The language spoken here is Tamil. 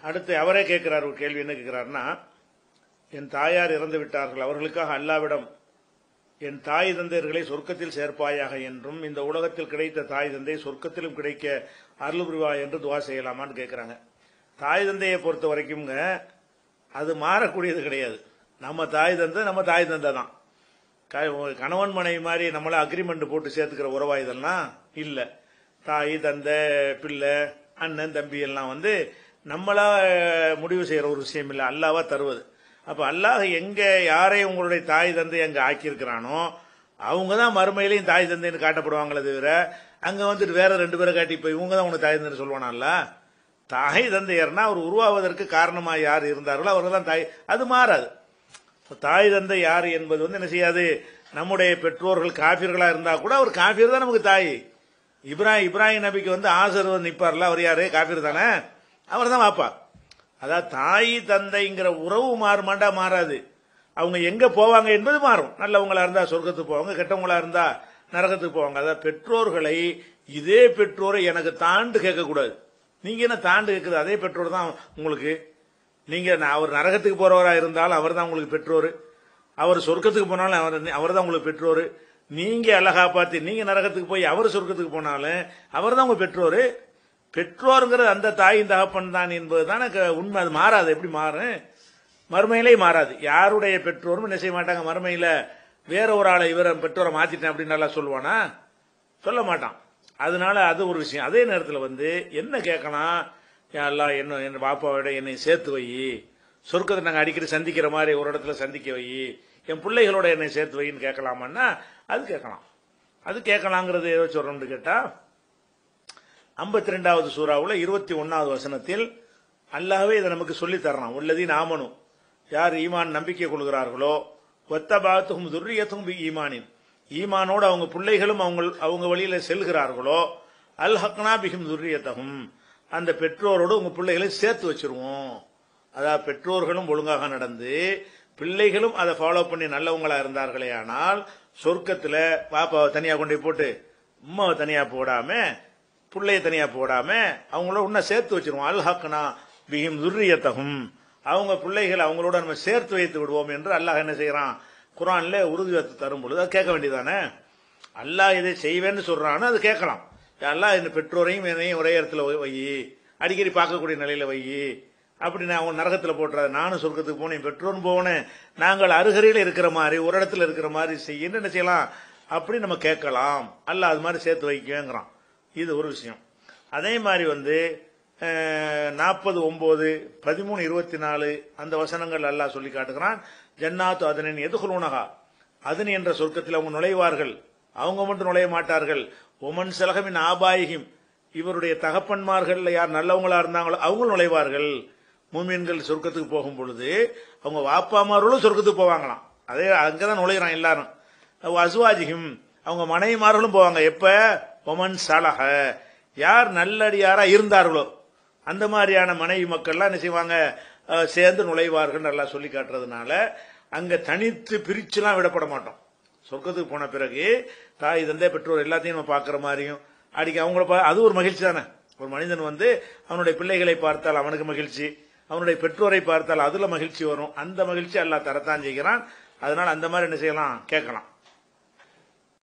அடுத்து அவரே கேட்கிறார் ஒரு கேள்வி என்ன கேட்கிறாருன்னா என் தாயார் இறந்து விட்டார்கள் அவர்களுக்காக அல்லாவிடம் என் தாய் தந்தையர்களை சொர்க்கத்தில் சேர்ப்பாயாக என்றும் இந்த உலகத்தில் கிடைத்த தாய் தந்தை சொர்க்கத்திலும் கிடைக்க அருள் புரிவாய் என்று துவா செய்யலாமான்னு கேட்குறாங்க தாய் தந்தையை பொறுத்த வரைக்கும்ங்க அது மாறக்கூடியது கிடையாது நம்ம தாய் தந்தை நம்ம தாய் தந்தை தான் க- கணவன் மனைவி மாதிரி நம்மள அக்ரிமெண்ட் போட்டு சேர்த்துக்கிற உறவா இதெல்லாம் இல்லை தாய் தந்தை பிள்ளை அண்ணன் தம்பி எல்லாம் வந்து நம்மளா அஹ், முடிவு செய்யற ஒரு விஷயம் இல்லை அல்லாவா தருவது அப்ப அல்லாஹ் எங்க யாரை உங்களுடைய தாய் தந்தை அங்க ஆக்கியிருக்கிறானோ அவங்க தான் மறுமையிலையும் தாய் தந்தைன்னு காட்டப்படுவாங்களே தவிர அங்க வந்துட்டு வேற ரெண்டு பேரை காட்டி இப்போ இவங்க தான் உனக்கு தாய் தந்தை சொல்லுவானால தாய் தந்தையர்னா அவர் உருவாவதற்கு காரணமா யார் இருந்தார்களோ அவர்கள் தான் தாய் அது மாறாது இப்ப தாய் தந்தை யார் என்பது வந்து என்ன செய்யாது நம்முடைய பெற்றோர்கள் காபிர்களா இருந்தா கூட அவர் காபிர் தான் நமக்கு தாய் இப்ராஹிம் இப்ராஹிம் நபிக்கு வந்து ஆசர் வந்து நிப்பார்ல அவர் யாரு காபிர் தானே அவர் தான் வாப்பா அதாவது தாய் தந்தைங்கிற உறவு மாறுமாண்டா மாறாது அவங்க எங்க போவாங்க என்பது மாறும் நல்லவங்களா இருந்தா சொர்க்கத்துக்கு போவாங்க கெட்டவங்களா இருந்தா நரகத்துக்கு போவாங்க அதாவது பெற்றோர்களை இதே பெற்றோரை எனக்கு தாண்டு கேட்கக்கூடாது நீங்க என்ன தாண்டு கேட்குது அதே பெற்றோர் தான் உங்களுக்கு நீங்க ந- அவர் நரகத்துக்கு போறவரா இருந்தாலும் அவர் தான் உங்களுக்கு பெற்றோர் அவர் சொர்க்கத்துக்கு போனாலும் அவர் அவர் தான் உங்களுக்கு பெற்றோர் நீங்க அழகா பார்த்து நீங்க நரகத்துக்கு போய் அவர் சொர்க்கத்துக்கு போனாலும் அவர் தான் உங்க பெற்றோர் பெற்றோருங்கிறது அந்த தாயின் தகப்பன் தான் என்பது தானே க- உண்மை அது மாறாது எப்படி மாறும் மறுமையிலே மாறாது யாருடைய பெற்றோரும் என்ன செய்ய மாட்டாங்க மறுமையில வேற ஒரு ஆளை இவரை பெற்றோரை மாத்திட்டேன் அப்படின்னு நல்லா சொல்லுவானா சொல்ல மாட்டான் அதனால அது ஒரு விஷயம் அதே நேரத்தில் வந்து என்ன கேட்கலாம் யா அல்லாஹ் என்ன என் பாப்பாவோட என்னை சேர்த்து வை சொர்க்கத்தை நாங்கள் அடிக்கடி சந்திக்கிற மாதிரி ஒரு இடத்துல சந்திக்க வை என் பிள்ளைகளோட என்னை சேர்த்து வைன்னு கேட்கலாமான்னா அது கேட்கலாம் அது கேட்கலாங்கிறது ஏதோ சொல்றோம்னு கேட்டா ஐம்பத்தி ரெண்டாவது சூறாவுல இருபத்தி ஒன்னாவது வசனத்தில் அல்லாஹ்வே இதை நமக்கு சொல்லி தர்றான் உள்ளதி நாமனும் யார் ஈமான் நம்பிக்கை கொள்கிறார்களோ ஒத்த பாத்தும் துர்ரியத்தும் பி ஈமானின் ஈமானோடு அவங்க பிள்ளைகளும் அவங்க அவங்க வழியில செல்கிறார்களோ அல் ஹக்னா பிகும் துர்ரியத்தகும் அந்த பெற்றோரோடு உங்க பிள்ளைகளை சேர்த்து வச்சிருவோம் அதாவது பெற்றோர்களும் ஒழுங்காக நடந்து பிள்ளைகளும் அதை ஃபாலோ பண்ணி நல்லவங்களா இருந்தார்களே ஆனால் சொர்க்கத்துல பாப்பாவை தனியா கொண்டு போய் போட்டு உம்மாவை தனியா போடாம புள்ளைய தனியா போடாம அவங்களோட இன்னும் சேர்த்து வச்சிருவோம் அல் ஹக்னா பிஹிம் துர்ரியத்தகும் அவங்க பிள்ளைகளை அவங்களோட நம்ம சேர்த்து வைத்து விடுவோம் என்று அல்லாஹ் என்ன செய்யறான் குரான்ல உறுதியத்து தரும் பொழுது அது கேட்க வேண்டியதானே அல்லாஹ் இதை செய்வேன்னு சொல்றான்னு அது கேட்கலாம் அல்லாஹ் இந்த பெற்றோரையும் என்னையும் ஒரே இடத்துல வை- வை அடிக்கடி பார்க்கக்கூடிய நிலையில வை அப்படி நான் உன் நரகத்தில் போட்டுறாது நானும் சொர்க்கத்துக்கு போனேன் பெற்றோரும் போனேன் நாங்கள் அருகரையில் இருக்கிற மாதிரி ஒரு இடத்துல இருக்கிற மாதிரி செய்ய என்ன செய்யலாம் அப்படி நம்ம கேட்கலாம் அல்லாஹ் அது மாதிரி சேர்த்து வைக்கங்கிறான் இது ஒரு விஷயம் அதே மாதிரி வந்து நாற்பது ஒன்பது பதிமூணு இருபத்தி நாலு அந்த வசனங்கள் அல்லாஹ் சொல்லி காட்டுகிறான் ஜன்னாத்து அதனின் எதுகுலூனகா அதன் என்ற சொர்க்கத்தில் அவங்க நுழைவார்கள் அவங்க மட்டும் நுழைய மாட்டார்கள் ஒமன் செலகமின் ஆபாயிகிம் இவருடைய தகப்பன்மார்கள் யார் நல்லவங்களா இருந்தாங்களோ அவங்க நுழைவார்கள் மூமின்கள் சொர்க்கத்துக்கு போகும் பொழுது அவங்க வாப்பாமார்களும் சொர்க்கத்துக்கு போவாங்களாம் அதே அங்கதான் நுழையிறான் எல்லாரும் அசுவாஜிகும் அவங்க மனைவிமார்களும் போவாங்க எப்ப ஒமன் சலக யார் நல்லடியாரா இருந்தார்களோ அந்த மாதிரியான மனைவி மக்கள்லாம் என்ன செய்வாங்க அஹ், சேர்ந்து நுழைவார்கள் நல்லா சொல்லி காட்டுறதுனால அங்க தனித்து பிரிச்சுலாம் விடப்பட மாட்டோம் சொர்க்கத்துக்கு போன பிறகு தாய் தந்தை பெற்றோர் எல்லாத்தையும் நம்ம பார்க்குற மாதிரியும் அடிக்க அவங்கள பா அது ஒரு மகிழ்ச்சி தானே ஒரு மனிதன் வந்து அவனுடைய பிள்ளைகளை பார்த்தால் அவனுக்கு மகிழ்ச்சி அவனுடைய பெற்றோரை பார்த்தால் அதுல மகிழ்ச்சி வரும் அந்த மகிழ்ச்சி அல்லாஹ் தரத்தான் செய்கிறான் அதனால அந்த மாதிரி என்ன செய்யலாம் கேட்கலாம்